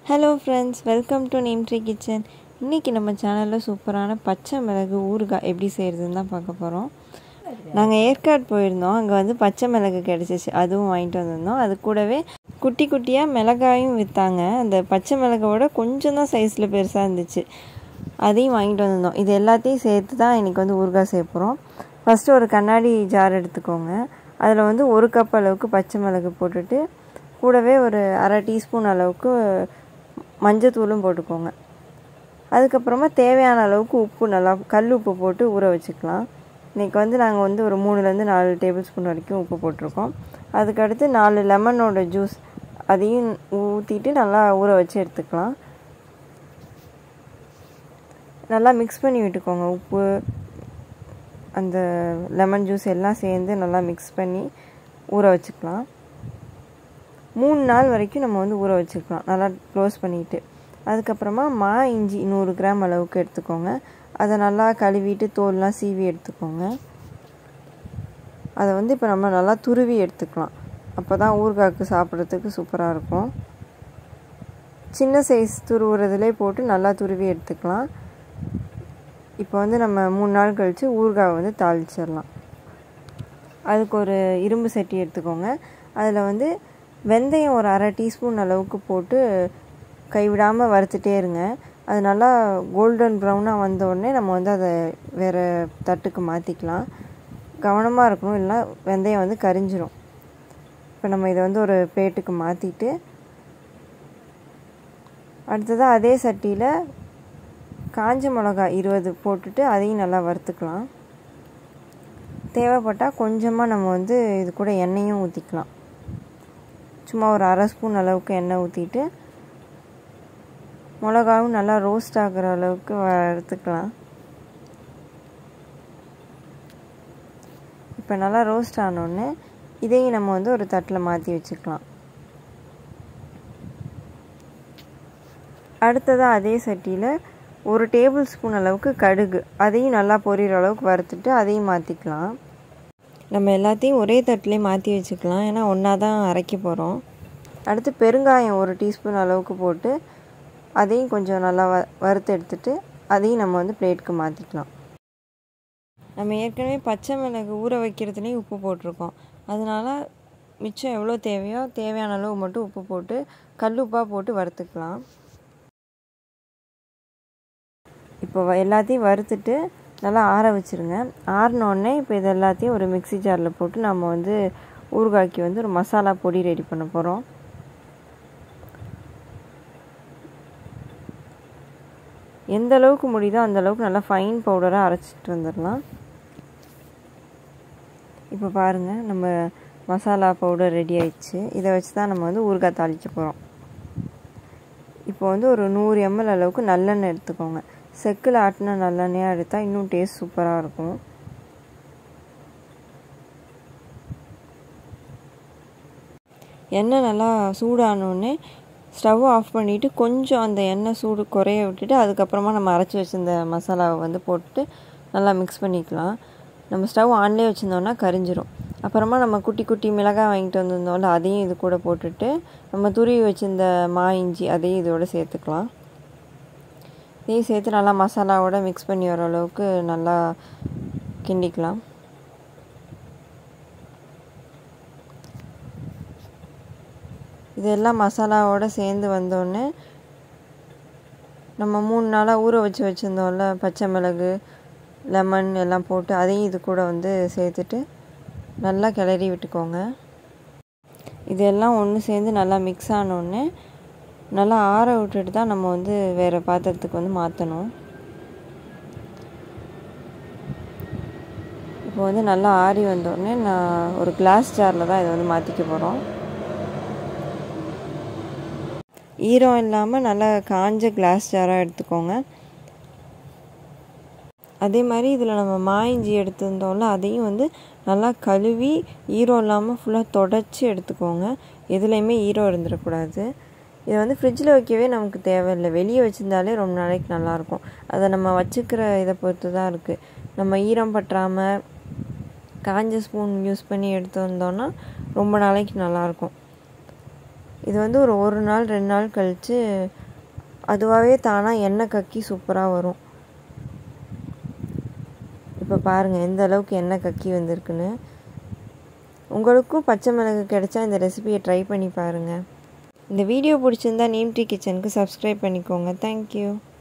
hello friends welcome to name tree kitchen இன்றைக்கி நம்ம சேனலில் சூப்பரான பச்சை மிளகு ஊறுகாய் எப்படி செய்கிறதுன்னு தான் பார்க்க போகிறோம் நாங்கள் ஏற்காடு போயிருந்தோம் அங்கே வந்து பச்சை மிளகு கிடச்சிச்சு அதுவும் வாங்கிட்டு வந்திருந்தோம் அது கூடவே குட்டி குட்டியாக மிளகாயும் விற்றாங்க அந்த பச்சை மிளகாவோட கொஞ்சம் தான் சைஸில் பெருசாக இருந்துச்சு அதையும் வாங்கிட்டு வந்திருந்தோம் இது எல்லாத்தையும் சேர்த்து தான் இன்றைக்கி வந்து ஊறுகாய் செய்ய போகிறோம் ஃபஸ்ட்டு ஒரு கண்ணாடி ஜார் எடுத்துக்கோங்க அதில் வந்து ஒரு கப் அளவுக்கு பச்சை மிளகு போட்டுட்டு கூடவே ஒரு அரை டீஸ்பூன் அளவுக்கு மஞ்சத்தூளும் போட்டுக்கோங்க அதுக்கப்புறமா தேவையான அளவுக்கு உப்பு நல்லா கல் உப்பு போட்டு ஊற வச்சுக்கலாம் இன்றைக்கி வந்து நாங்கள் வந்து ஒரு மூணுலேருந்து நாலு டேபிள் ஸ்பூன் வரைக்கும் உப்பு போட்டிருக்கோம் அதுக்கடுத்து நாலு லெமனோட ஜூஸ் அதையும் ஊற்றிட்டு நல்லா ஊற வச்சு எடுத்துக்கலாம் நல்லா மிக்ஸ் பண்ணி விட்டுக்கோங்க உப்பு அந்த லெமன் ஜூஸ் எல்லாம் சேர்ந்து நல்லா மிக்ஸ் பண்ணி ஊற வச்சுக்கலாம் மூணு நாள் வரைக்கும் நம்ம வந்து ஊற வச்சுக்கலாம் நல்லா க்ளோஸ் பண்ணிவிட்டு அதுக்கப்புறமா மா இஞ்சி நூறு கிராம் அளவுக்கு எடுத்துக்கோங்க அதை நல்லா கழுவிட்டு தோல்லாம் சீவி எடுத்துக்கோங்க அதை வந்து இப்போ நம்ம நல்லா துருவி எடுத்துக்கலாம் அப்போ தான் ஊறுகாய்க்கு சாப்பிட்றதுக்கு சூப்பராக இருக்கும் சின்ன சைஸ் துருவுறதுலே போட்டு நல்லா துருவி எடுத்துக்கலாம் இப்போ வந்து நம்ம மூணு நாள் கழித்து ஊறுகாய் வந்து தாளிச்சிடலாம் அதுக்கு ஒரு இரும்பு சட்டி எடுத்துக்கோங்க அதில் வந்து வெந்தயம் ஒரு அரை டீஸ்பூன் அளவுக்கு போட்டு கைவிடாமல் வறுத்துட்டே இருங்க அது நல்லா கோல்டன் ப்ரௌனாக வந்தோடனே நம்ம வந்து அதை வேறு தட்டுக்கு மாற்றிக்கலாம் கவனமாக இருக்கணும் இல்லைனா வெந்தயம் வந்து கரிஞ்சிரும் இப்போ நம்ம இதை வந்து ஒரு பிளேட்டுக்கு மாற்றிட்டு அடுத்ததாக அதே சட்டியில் காஞ்ச மிளகா இருபது போட்டுட்டு அதையும் நல்லா வறுத்துக்கலாம் தேவைப்பட்டால் கொஞ்சமாக நம்ம வந்து இது கூட எண்ணெயும் ஊற்றிக்கலாம் சும்மா ஒரு அரை ஸ்பூன் அளவுக்கு எண்ணெய் ஊற்றிட்டு மிளகாவும் நல்லா ரோஸ்ட் ஆகிற அளவுக்கு வறுத்துக்கலாம் இப்போ நல்லா ரோஸ்ட் ஆனோடனே இதையும் நம்ம வந்து ஒரு தட்டில் மாற்றி வச்சுக்கலாம் அடுத்ததாக அதே சட்டியில் ஒரு டேபிள் ஸ்பூன் அளவுக்கு கடுகு அதையும் நல்லா பொரியிற அளவுக்கு வறுத்துட்டு அதையும் மாற்றிக்கலாம் நம்ம எல்லாத்தையும் ஒரே தட்டிலே மாற்றி வச்சுக்கலாம் ஏன்னா ஒன்றா தான் அரைக்க போகிறோம் அடுத்து பெருங்காயம் ஒரு டீஸ்பூன் அளவுக்கு போட்டு அதையும் கொஞ்சம் நல்லா வ வறுத்து எடுத்துட்டு அதையும் நம்ம வந்து பிளேட்டுக்கு மாற்றிக்கலாம் நம்ம ஏற்கனவே பச்சை மிளகு ஊற வைக்கிறதுலேயும் உப்பு போட்டிருக்கோம் அதனால் மிச்சம் எவ்வளோ தேவையோ தேவையான அளவு மட்டும் உப்பு போட்டு கல் உப்பாக போட்டு வறுத்துக்கலாம் இப்போ எல்லாத்தையும் வறுத்துட்டு நல்லா ஆற வச்சுருங்க ஆறினோடனே இப்போ இது எல்லாத்தையும் ஒரு மிக்சி ஜாரில் போட்டு நம்ம வந்து ஊறுகாய்க்கு வந்து ஒரு மசாலா பொடி ரெடி பண்ண போகிறோம் எந்த அளவுக்கு முடியுதோ அந்த அளவுக்கு நல்லா ஃபைன் பவுடராக அரைச்சிட்டு வந்துடலாம் இப்போ பாருங்கள் நம்ம மசாலா பவுடர் ரெடி ஆயிடுச்சு இதை வச்சு தான் நம்ம வந்து ஊறுகாய் தாளிக்க போகிறோம் இப்போ வந்து ஒரு நூறு எம்எல் அளவுக்கு நல்லெண்ணெய் எடுத்துக்கோங்க செக்கில் ஆட்டின நல்லெண்ணெயாக எடுத்தால் இன்னும் டேஸ்ட் சூப்பராக இருக்கும் எண்ணெய் நல்லா சூடானோடனே ஸ்டவ் ஆஃப் பண்ணிவிட்டு கொஞ்சம் அந்த எண்ணெய் சூடு குறைய விட்டுட்டு அதுக்கப்புறமா நம்ம அரைச்சி வச்சுருந்த மசாலாவை வந்து போட்டு நல்லா மிக்ஸ் பண்ணிக்கலாம் நம்ம ஸ்டவ் ஆன்லேயே வச்சுருந்தோன்னா கரிஞ்சிரும் அப்புறமா நம்ம குட்டி குட்டி மிளகாய் வாங்கிட்டு வந்திருந்தோம்ல அதையும் இது கூட போட்டுட்டு நம்ம துருவி வச்சுருந்த மா இஞ்சி அதையும் இதோட சேர்த்துக்கலாம் இதையும் சேர்த்து நல்லா மசாலாவோட மிக்ஸ் பண்ணி வர அளவுக்கு நல்லா கிண்டிக்கலாம் இதெல்லாம் மசாலாவோடு சேர்ந்து வந்தோடனே நம்ம மூணு நாளாக ஊற வச்சு வச்சுருந்தோம்ல பச்சை மிளகு லெமன் எல்லாம் போட்டு அதையும் இது கூட வந்து சேர்த்துட்டு நல்லா கிளறி விட்டுக்கோங்க இதெல்லாம் ஒன்று சேர்ந்து நல்லா மிக்ஸ் ஆனோடனே நல்லா ஆற விட்டுட்டு தான் நம்ம வந்து வேறு பாத்திரத்துக்கு வந்து மாற்றணும் இப்போ வந்து நல்லா ஆறி வந்தோடனே நான் ஒரு கிளாஸ் ஜாரில் தான் இதை வந்து மாற்றிக்க போகிறோம் ஈரம் இல்லாமல் நல்லா காஞ்ச கிளாஸ் ஜாராக எடுத்துக்கோங்க அதே மாதிரி இதில் நம்ம மாயிஞ்சி எடுத்திருந்தோம்ல அதையும் வந்து நல்லா கழுவி ஈரம் இல்லாமல் ஃபுல்லாக தொடச்சி எடுத்துக்கோங்க எதுலேயுமே ஈரம் இருந்துடக்கூடாது இதை வந்து ஃப்ரிட்ஜில் வைக்கவே நமக்கு தேவையில்லை வெளியே வச்சுருந்தாலே ரொம்ப நாளைக்கு நல்லாயிருக்கும் அதை நம்ம வச்சுக்கிற இதை பொறுத்து தான் இருக்குது நம்ம ஈரம் பற்றாமல் காஞ்ச ஸ்பூன் யூஸ் பண்ணி எடுத்து வந்தோன்னா ரொம்ப நாளைக்கு நல்லாயிருக்கும் இது வந்து ஒரு ஒரு நாள் ரெண்டு நாள் கழித்து அதுவாகவே தானாக எண்ணெய் கக்கி சூப்பராக வரும் இப்போ பாருங்கள் எந்த அளவுக்கு எண்ணெய் கக்கி வந்திருக்குன்னு உங்களுக்கும் பச்சை மிளகு கிடைச்சா இந்த ரெசிபியை ட்ரை பண்ணி பாருங்கள் இந்த வீடியோ பிடிச்சிருந்தா நேம் டி கிச்சனுக்கு சப்ஸ்கிரைப் பண்ணிக்கோங்க தேங்க்யூ